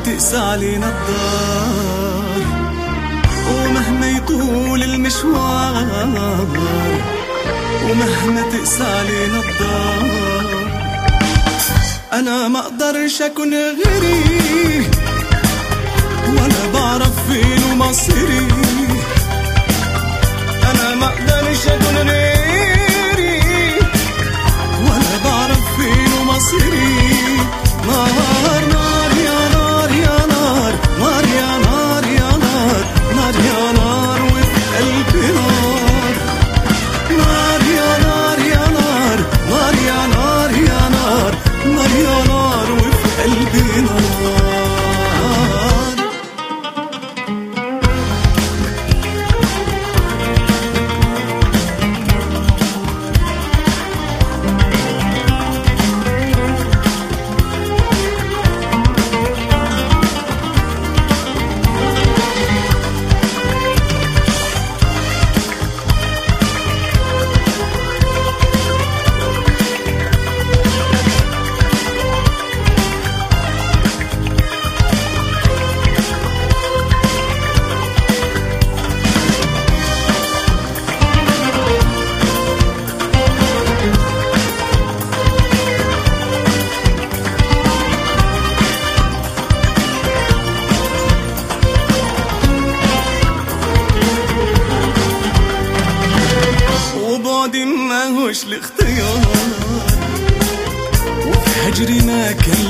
تقسى علينا الدار ومهما يطول المشوار ومهما تقسى علينا الدار انا ما اقدرش اكون غيري ولا بعرف فين مصيري انا ما اقدرش اكون غيري ولا بعرف فين مصيري نار نار يا نار يا نار نار يا نار يا نار نار يا نار وفي قلبي نار نار يا نار يا نار نار يا نار يا نار نار يا نار وفي قلبي نار وبعدي ما هوش الاختيار وفي هجري ما كان